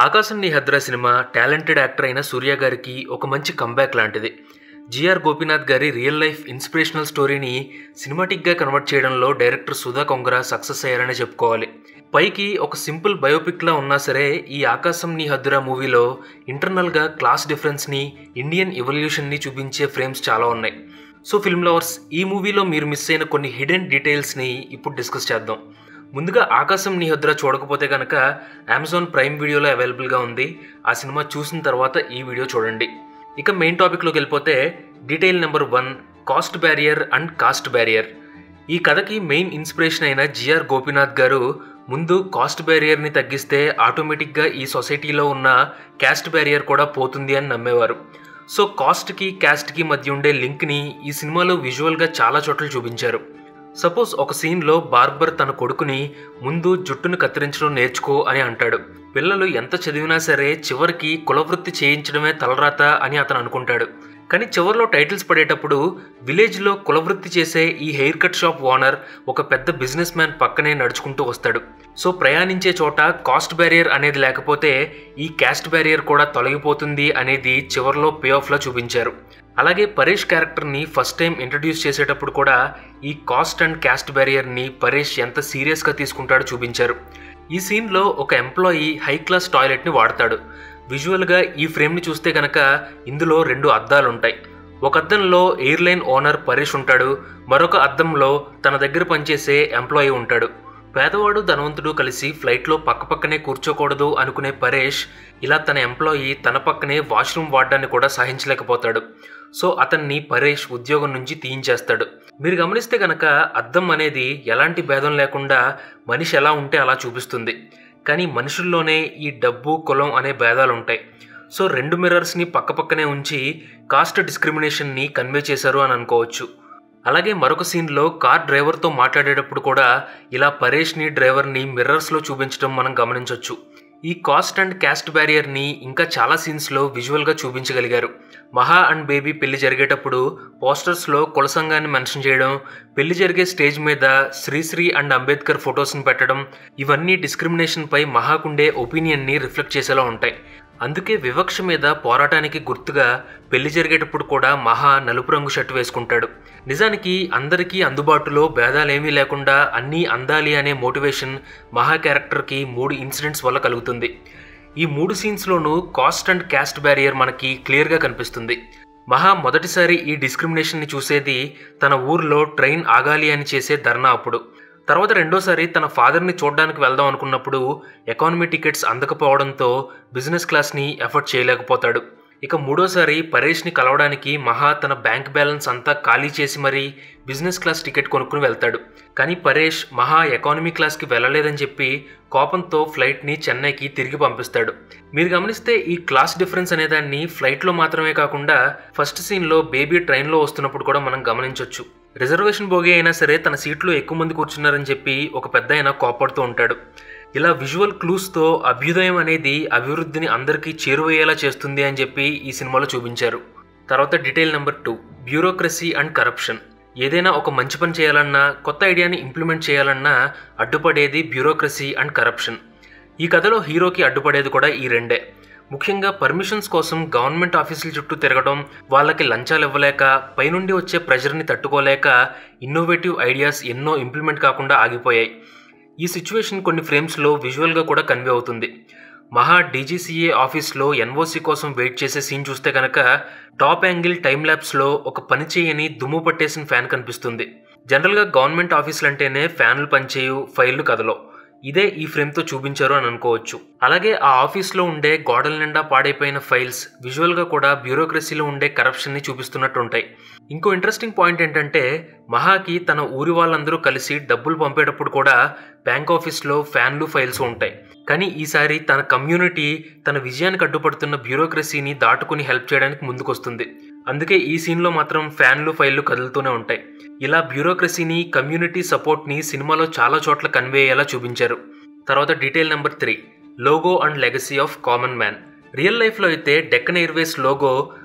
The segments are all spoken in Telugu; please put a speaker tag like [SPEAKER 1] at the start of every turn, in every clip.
[SPEAKER 1] ఆకాశం నీ హద్రా సినిమా టాలెంటెడ్ యాక్టర్ అయిన సూర్య గారికి ఒక మంచి కంబ్యాక్ లాంటిది జిఆర్ గోపీనాథ్ గారి రియల్ లైఫ్ ఇన్స్పిరేషనల్ స్టోరీని సినిమాటిక్గా కన్వర్ట్ చేయడంలో డైరెక్టర్ సుధా కొంగర సక్సెస్ అయ్యారనే చెప్పుకోవాలి పైకి ఒక సింపుల్ బయోపిక్లా ఉన్నా సరే ఈ ఆకాశం నీ హద్దురా మూవీలో ఇంటర్నల్గా క్లాస్ డిఫరెన్స్ని ఇండియన్ ఎవల్యూషన్ని చూపించే ఫ్రేమ్స్ చాలా ఉన్నాయి సో ఫిల్మ్ లవర్స్ ఈ మూవీలో మీరు మిస్ అయిన కొన్ని హిడెన్ డీటెయిల్స్ని ఇప్పుడు డిస్కస్ చేద్దాం ముందుగా ఆకాశం నీ హద్దురా చూడకపోతే కనుక అమెజాన్ ప్రైమ్ వీడియోలో అవైలబుల్గా ఉంది ఆ సినిమా చూసిన తర్వాత ఈ వీడియో చూడండి ఇక మెయిన్ టాపిక్లోకి వెళ్ళిపోతే detail number one caste barrier and caste barrier ఈ కథకి మెయిన్ ఇన్స్పిరేషన్ అయిన జిఆర్ గోపీనాథ్ గారు ముందు కాస్ట్ బ్యారియర్ని తగ్గిస్తే ఆటోమేటిక్గా ఈ సొసైటీలో ఉన్న క్యాస్ట్ బ్యారియర్ కూడా పోతుంది అని నమ్మేవారు సో కాస్ట్కి క్యాస్ట్కి మధ్య ఉండే లింక్ని ఈ సినిమాలో విజువల్గా చాలా చోట్ల చూపించారు సపోజ్ ఒక సీన్లో బార్బర్ తన కొడుకుని ముందు జుట్టును కత్తిరించడం నేర్చుకో అని అంటాడు పిల్లలు ఎంత చదివినా సరే చివరికి కులవృత్తి చేయించడమే తలరాత అని అతను అనుకుంటాడు కానీ చివరిలో టైటిల్స్ పడేటప్పుడు విలేజ్లో కులవృత్తి చేసే ఈ హెయిర్ కట్ షాప్ ఓనర్ ఒక పెద్ద బిజినెస్ మ్యాన్ పక్కనే నడుచుకుంటూ వస్తాడు సో ప్రయాణించే చోట కాస్ట్ బ్యారియర్ అనేది లేకపోతే ఈ క్యాస్ట్ బ్యారియర్ కూడా తొలగిపోతుంది అనేది చివరిలో పే ఆఫ్లో చూపించారు అలాగే పరేష్ క్యారెక్టర్ని ఫస్ట్ టైం ఇంట్రడ్యూస్ చేసేటప్పుడు కూడా ఈ కాస్ట్ అండ్ క్యాస్ట్ బ్యారియర్ని పరేష్ ఎంత సీరియస్గా తీసుకుంటాడో చూపించారు ఈ సీన్లో ఒక ఎంప్లాయీ హై క్లాస్ టాయిలెట్ని వాడతాడు విజువల్గా ఈ ఫ్రేమ్ని చూస్తే కనుక ఇందులో రెండు అద్దాలు ఉంటాయి ఒక అద్దంలో ఎయిర్లైన్ ఓనర్ పరేష్ ఉంటాడు మరొక అద్దంలో తన దగ్గర పనిచేసే ఎంప్లాయీ ఉంటాడు పేదవాడు ధనవంతుడు కలిసి ఫ్లైట్లో పక్కపక్కనే కూర్చోకూడదు అనుకునే పరేష్ ఇలా తన ఎంప్లాయీ తన పక్కనే వాష్రూమ్ వాడడాన్ని కూడా సహించలేకపోతాడు సో అతన్ని పరేష్ ఉద్యోగం నుంచి తీయించేస్తాడు మీరు గమనిస్తే కనుక అద్దం అనేది ఎలాంటి భేదం లేకుండా మనిషి ఎలా ఉంటే అలా చూపిస్తుంది కానీ మనుషుల్లోనే ఈ డబ్బు కులం అనే భేదాలు ఉంటాయి సో రెండు మిర్రర్స్ని పక్కపక్కనే ఉంచి కాస్ట్ డిస్క్రిమినేషన్ని కన్వే చేశారు అని అనుకోవచ్చు అలాగే మరొక సీన్లో కార్ డ్రైవర్తో మాట్లాడేటప్పుడు కూడా ఇలా పరేష్ని డ్రైవర్ని మిర్రర్స్లో చూపించడం మనం గమనించవచ్చు ఈ కాస్ట్ అండ్ క్యాస్ట్ బ్యారియర్ని ఇంకా చాలా సీన్స్లో విజువల్గా చూపించగలిగారు మహా అండ్ బేబీ పెళ్లి జరిగేటప్పుడు పోస్టర్స్లో కుల సంఘాన్ని మెన్షన్ చేయడం పెళ్లి జరిగే స్టేజ్ మీద శ్రీశ్రీ అండ్ అంబేద్కర్ ఫొటోస్ని పెట్టడం ఇవన్నీ డిస్క్రిమినేషన్పై మహాకుండే ఒపీనియన్ని రిఫ్లెక్ట్ చేసేలా ఉంటాయి అందుకే వివక్ష మీద పోరాటానికి గుర్తుగా పెళ్లి జరిగేటప్పుడు కూడా మహా నలుపు రంగు షర్ట్ వేసుకుంటాడు నిజానికి అందరికీ అందుబాటులో భేదాలేమీ లేకుండా అన్నీ అందాలి అనే మోటివేషన్ మహా క్యారెక్టర్కి మూడు ఇన్సిడెంట్స్ వల్ల కలుగుతుంది ఈ మూడు సీన్స్లోనూ కాస్ట్ అండ్ క్యాస్ట్ బ్యారియర్ మనకి క్లియర్గా కనిపిస్తుంది మహా మొదటిసారి ఈ డిస్క్రిమినేషన్ని చూసేది తన ఊర్లో ట్రైన్ ఆగాలి అని చేసే ధర్నా అప్పుడు తర్వాత రెండోసారి తన ఫాదర్ని చూడడానికి వెళ్దాం అనుకున్నప్పుడు ఎకానమీ టికెట్స్ అందకపోవడంతో బిజినెస్ క్లాస్ని ఎఫర్ట్ చేయలేకపోతాడు ఇక మూడోసారి పరేష్ని కలవడానికి మహా తన బ్యాంక్ బ్యాలెన్స్ అంతా ఖాళీ చేసి మరీ బిజినెస్ క్లాస్ టికెట్ కొనుక్కుని వెళ్తాడు కానీ పరేష్ మహా ఎకానమీ క్లాస్కి వెళ్ళలేదని చెప్పి కోపంతో ఫ్లైట్ని చెన్నైకి తిరిగి పంపిస్తాడు మీరు గమనిస్తే ఈ క్లాస్ డిఫరెన్స్ అనేదాన్ని ఫ్లైట్లో మాత్రమే కాకుండా ఫస్ట్ సీన్లో బేబీ ట్రైన్లో వస్తున్నప్పుడు కూడా మనం గమనించవచ్చు రిజర్వేషన్ బోగి అయినా సరే తన సీట్లో ఎక్కువ మంది కూర్చున్నారని చెప్పి ఒక పెద్ద ఆయన కోపడుతూ ఉంటాడు ఇలా విజువల్ క్లూస్తో అభ్యుదయం అనేది అభివృద్ధిని అందరికీ చేరువయ్యేలా చేస్తుంది అని చెప్పి ఈ సినిమాలో చూపించారు తర్వాత detail number two bureaucracy and corruption ఏదైనా ఒక మంచి పని చేయాలన్నా కొత్త ఐడియాని ఇంప్లిమెంట్ చేయాలన్నా అడ్డుపడేది బ్యూరోక్రసీ అండ్ కరప్షన్ ఈ కథలో హీరోకి అడ్డుపడేది కూడా ఈ రెండే ముఖ్యంగా పర్మిషన్స్ కోసం గవర్నమెంట్ ఆఫీసుల చుట్టూ తిరగడం వాళ్ళకి లంచాలు ఇవ్వలేక పైనుండి వచ్చే ప్రెషర్ని తట్టుకోలేక ఇన్నోవేటివ్ ఐడియాస్ ఎన్నో ఇంప్లిమెంట్ కాకుండా ఆగిపోయాయి ఈ సిచ్యువేషన్ కొన్ని ఫ్రేమ్స్లో విజువల్గా కూడా కన్వే అవుతుంది మహా డీజీసీఏ ఆఫీస్లో ఎన్ఓసి కోసం వెయిట్ చేసే సీన్ చూస్తే కనుక టాప్ యాంగిల్ టైం ల్యాబ్స్లో ఒక పని చేయని దుమ్ము పట్టేసిన ఫ్యాన్ కనిపిస్తుంది జనరల్గా గవర్నమెంట్ ఆఫీసులు అంటేనే ఫ్యాన్లు పనిచేయు ఫైళ్లు కథలో ఇదే ఈ ఫ్రేమ్తో చూపించారు అని అనుకోవచ్చు అలాగే ఆ ఆఫీస్లో ఉండే గోడల నిండా పాడైపోయిన ఫైల్స్ విజువల్గా కూడా బ్యూరోక్రసీలో ఉండే కరప్షన్ని చూపిస్తున్నట్టు ఉంటాయి ఇంకో ఇంట్రెస్టింగ్ పాయింట్ ఏంటంటే మహాకి తన ఊరి వాళ్ళందరూ కలిసి డబ్బులు పంపేటప్పుడు కూడా బ్యాంక్ ఆఫీస్లో ఫ్యాన్లు ఫైల్స్ ఉంటాయి కానీ ఈసారి తన కమ్యూనిటీ తన విజయానికి అడ్డుపడుతున్న బ్యూరోక్రసీని దాటుకుని హెల్ప్ చేయడానికి ముందుకొస్తుంది అందుకే ఈ సీన్లో మాత్రం ఫ్యాన్లు ఫైళ్లు కదులుతూనే ఉంటాయి ఇలా బ్యూరోక్రసీని కమ్యూనిటీ సపోర్ట్ని సినిమాలో చాలా చోట్ల కన్వే అయ్యేలా చూపించారు తర్వాత detail number three logo and legacy of common man real లైఫ్లో అయితే డెక్కన్ ఎయిర్వేస్ లోగో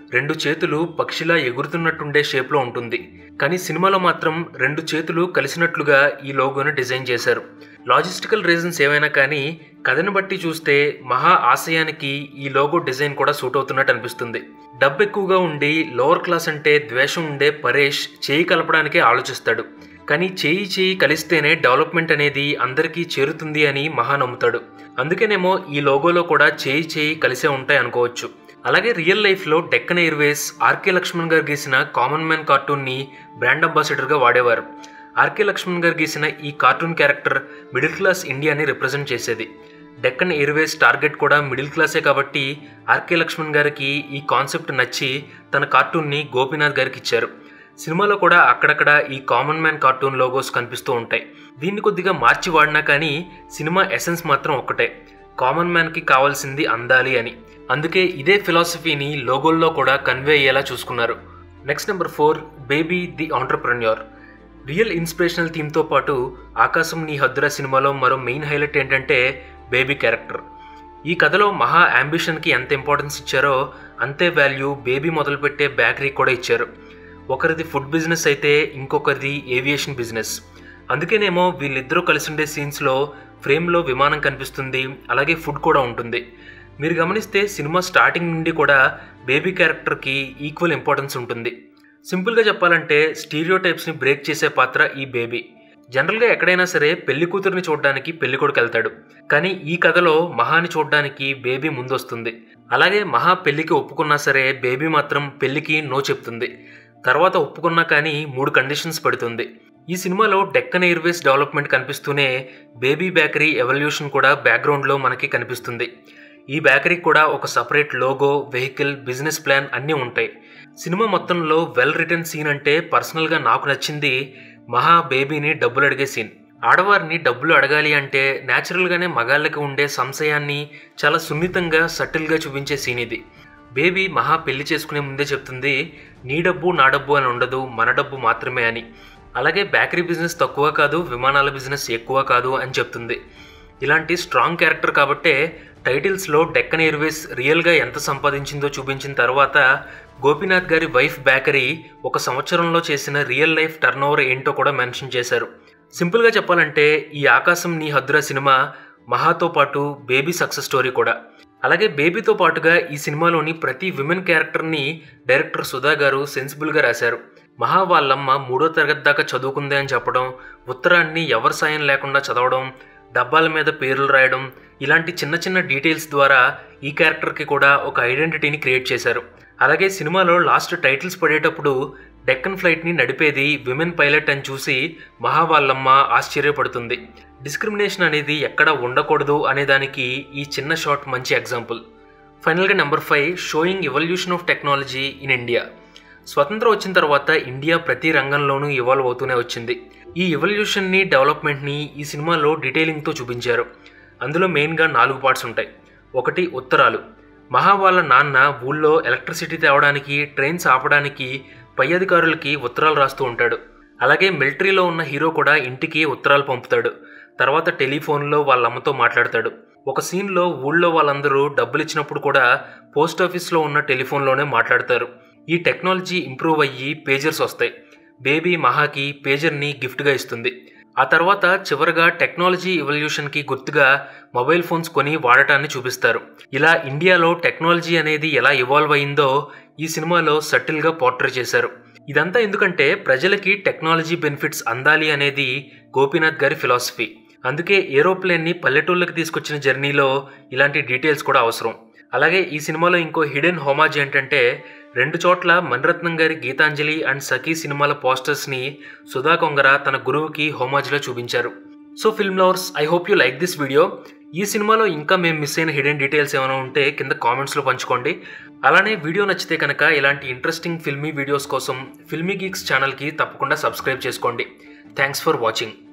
[SPEAKER 1] రెండు చేతులు పక్షిలా ఎగురుతున్నట్టుండే షేప్లో ఉంటుంది కానీ సినిమాలో మాత్రం రెండు చేతులు కలిసినట్లుగా ఈ లోగోను డిజైన్ చేశారు లాజిస్టికల్ రీజన్స్ ఏమైనా కానీ కథను బట్టి చూస్తే మహా ఆశయానికి ఈ లోగో డిజైన్ కూడా సూట్ అవుతున్నట్టు అనిపిస్తుంది డబ్బు ఎక్కువగా ఉండి లోవర్ క్లాస్ అంటే ద్వేషం ఉండే పరేష్ చేయి కలపడానికే ఆలోచిస్తాడు కానీ చేయి చేయి కలిస్తేనే డెవలప్మెంట్ అనేది అందరికీ చేరుతుంది అని మహా నమ్ముతాడు అందుకేనేమో ఈ లోగోలో కూడా చేయి చేయి కలిసే ఉంటాయి అనుకోవచ్చు అలాగే రియల్ లైఫ్లో డెక్కన్ ఎయిర్వేస్ ఆర్కే లక్ష్మణ్ గారు గీసిన కామన్ మ్యాన్ కార్టూన్ని బ్రాండ్ అంబాసిడర్గా వాడేవారు ఆర్కే లక్ష్మణ్ గారు గీసిన ఈ కార్టూన్ క్యారెక్టర్ మిడిల్ క్లాస్ ఇండియాని రిప్రజెంట్ చేసేది డెక్కన్ ఎయిర్వేస్ టార్గెట్ కూడా మిడిల్ క్లాసే కాబట్టి ఆర్కే లక్ష్మణ్ గారికి ఈ కాన్సెప్ట్ నచ్చి తన కార్టూన్ని గోపీనాథ్ గారికి ఇచ్చారు సినిమాలో కూడా అక్కడక్కడ ఈ కామన్ మ్యాన్ కార్టూన్ లోగోస్ కనిపిస్తూ ఉంటాయి దీన్ని కొద్దిగా మార్చి వాడినా కానీ సినిమా ఎసెన్స్ మాత్రం ఒక్కటే కామన్ మ్యాన్కి కావాల్సింది అందాలి అని అందుకే ఇదే ఫిలాసఫీని లోగోల్లో కూడా కన్వే అయ్యేలా చూసుకున్నారు next number four baby the entrepreneur real inspirational థీమ్తో పాటు ఆకాశం నీ హద్దురా సినిమాలో మరో మెయిన్ హైలైట్ ఏంటంటే బేబీ క్యారెక్టర్ ఈ కథలో మహా అంబిషన్కి ఎంత ఇంపార్టెన్స్ ఇచ్చారో అంతే వాల్యూ బేబీ మొదలుపెట్టే బేకరీ కూడా ఇచ్చారు ఒకరిది ఫుడ్ బిజినెస్ అయితే ఇంకొకరిది ఏవియేషన్ బిజినెస్ అందుకేనేమో వీళ్ళిద్దరూ కలిసి ఉండే సీన్స్లో ఫ్రేమ్లో విమానం కనిపిస్తుంది అలాగే ఫుడ్ కూడా ఉంటుంది మీరు గమనిస్తే సినిమా స్టార్టింగ్ నుండి కూడా బేబీ క్యారెక్టర్కి ఈక్వల్ ఇంపార్టెన్స్ ఉంటుంది సింపుల్గా చెప్పాలంటే స్టీరియో టైప్స్ని బ్రేక్ చేసే పాత్ర ఈ బేబీ జనరల్గా ఎక్కడైనా సరే పెళ్లి కూతురిని చూడడానికి పెళ్లి కొడుకు వెళ్తాడు కానీ ఈ కథలో మహాని చూడడానికి బేబీ ముందొస్తుంది అలాగే మహా పెళ్లికి ఒప్పుకున్నా సరే బేబీ మాత్రం పెళ్లికి నో చెప్తుంది తర్వాత ఒప్పుకున్నా కానీ మూడు కండిషన్స్ పెడుతుంది ఈ సినిమాలో డెక్కన్ ఎయిర్వేస్ డెవలప్మెంట్ కనిపిస్తూనే బేబీ బేకరీ ఎవల్యూషన్ కూడా బ్యాక్గ్రౌండ్లో మనకి కనిపిస్తుంది ఈ బేకరీకి కూడా ఒక separate logo vehicle business plan అన్నీ ఉంటాయి సినిమా మొత్తంలో వెల్ రిటర్న్ సీన్ అంటే పర్సనల్గా నాకు నచ్చింది మహా బేబీని డబ్బులు అడిగే సీన్ ఆడవారిని డబ్బులు అడగాలి అంటే న్యాచురల్గానే మగాళ్ళకి ఉండే సంశయాన్ని చాలా సున్నితంగా సటిల్గా చూపించే సీన్ ఇది బేబీ మహా పెళ్లి చేసుకునే ముందే చెప్తుంది నీ డబ్బు నా డబ్బు అని ఉండదు మన డబ్బు మాత్రమే అని అలాగే బేకరీ బిజినెస్ తక్కువ కాదు విమానాల బిజినెస్ ఎక్కువ కాదు అని చెప్తుంది ఇలాంటి స్ట్రాంగ్ క్యారెక్టర్ కాబట్టే టైటిల్స్లో డెక్కన్ ఎయిర్వేస్ రియల్గా ఎంత సంపాదించిందో చూపించిన తర్వాత గోపీనాథ్ గారి వైఫ్ బేకరీ ఒక సంవత్సరంలో చేసిన రియల్ లైఫ్ టర్న్ ఓవర్ ఏంటో కూడా మెన్షన్ చేశారు సింపుల్గా చెప్పాలంటే ఈ ఆకాశం నీ హద్దురా సినిమా మహాతో పాటు బేబీ సక్సెస్ స్టోరీ కూడా అలాగే బేబీతో పాటుగా ఈ సినిమాలోని ప్రతి విమెన్ క్యారెక్టర్ని డైరెక్టర్ సుధా గారు సెన్సిబుల్గా రాశారు మహా వాళ్ళమ్మ మూడో తరగతి దాకా చదువుకుంది అని చెప్పడం ఉత్తరాన్ని ఎవరి సాయం లేకుండా చదవడం డబ్బాల మీద పేర్లు రాయడం ఇలాంటి చిన్న చిన్న డీటెయిల్స్ ద్వారా ఈ క్యారెక్టర్కి కూడా ఒక ఐడెంటిటీని క్రియేట్ చేశారు అలాగే సినిమాలో లాస్ట్ టైటిల్స్ పడేటప్పుడు డెక్కన్ ఫ్లైట్ని నడిపేది విమెన్ పైలట్ అని చూసి మహా వాళ్ళమ్మ ఆశ్చర్యపడుతుంది డిస్క్రిమినేషన్ అనేది ఎక్కడ ఉండకూడదు అనేదానికి ఈ చిన్న షాట్ మంచి ఎగ్జాంపుల్ ఫైనల్గా number five showing evolution of technology in India స్వతంత్రం వచ్చిన తర్వాత ఇండియా ప్రతి రంగంలోనూ ఇవాల్వ్ అవుతూనే వచ్చింది ఈ ఎవల్యూషన్ని డెవలప్మెంట్ని ఈ సినిమాలో డీటెయిలింగ్తో చూపించారు అందులో మెయిన్గా నాలుగు పార్ట్స్ ఉంటాయి ఒకటి ఉత్తరాలు మహా వాళ్ళ నాన్న ఊళ్ళో ఎలక్ట్రిసిటీ తేవడానికి ట్రైన్స్ ఆపడానికి పై అధికారులకి ఉత్తరాలు రాస్తూ ఉంటాడు అలాగే మిలిటరీలో ఉన్న హీరో కూడా ఇంటికి ఉత్తరాలు పంపుతాడు తర్వాత టెలిఫోన్లో వాళ్ళ అమ్మతో మాట్లాడతాడు ఒక సీన్లో ఊళ్ళో వాళ్ళందరూ డబ్బులు ఇచ్చినప్పుడు కూడా పోస్ట్ ఆఫీస్లో ఉన్న టెలిఫోన్లోనే మాట్లాడతారు ఈ టెక్నాలజీ ఇంప్రూవ్ అయ్యి పేజర్స్ వస్తాయి బేబీ మహాకి పేజర్ని గిఫ్ట్గా ఇస్తుంది ఆ తర్వాత చివరగా టెక్నాలజీ ఎవల్యూషన్కి గుర్తుగా మొబైల్ ఫోన్స్ కొని వాడటాన్ని చూపిస్తారు ఇలా ఇండియాలో టెక్నాలజీ అనేది ఎలా ఇవాల్వ్ అయిందో ఈ సినిమాలో సటిల్గా పోర్ట్రే చేశారు ఇదంతా ఎందుకంటే ప్రజలకి టెక్నాలజీ బెనిఫిట్స్ అందాలి అనేది గోపీనాథ్ గారి ఫిలాసఫీ అందుకే ఏరోప్లేన్ని పల్లెటూళ్ళకి తీసుకొచ్చిన జర్నీలో ఇలాంటి డీటెయిల్స్ కూడా అవసరం అలాగే ఈ సినిమాలో ఇంకో హిడెన్ హోమాజ్ ఏంటంటే రెండు చోట్ల మణిరత్నం గారి గీతాంజలి అండ్ సఖీ సినిమాల పోస్టర్స్ని సుధా కొంగర తన గురువుకి హోమాజ్లో చూపించారు so film lovers I hope you like this video ఈ సినిమాలో ఇంకా మేము మిస్ అయిన హిడెన్ డీటెయిల్స్ ఏమైనా ఉంటే కింద కామెంట్స్లో పంచుకోండి అలానే వీడియో నచ్చితే కనుక ఇలాంటి ఇంట్రెస్టింగ్ ఫిల్మీ వీడియోస్ కోసం ఫిల్మీ గీక్స్ ఛానల్కి తప్పకుండా సబ్స్క్రైబ్ చేసుకోండి థ్యాంక్స్ ఫర్ వాచింగ్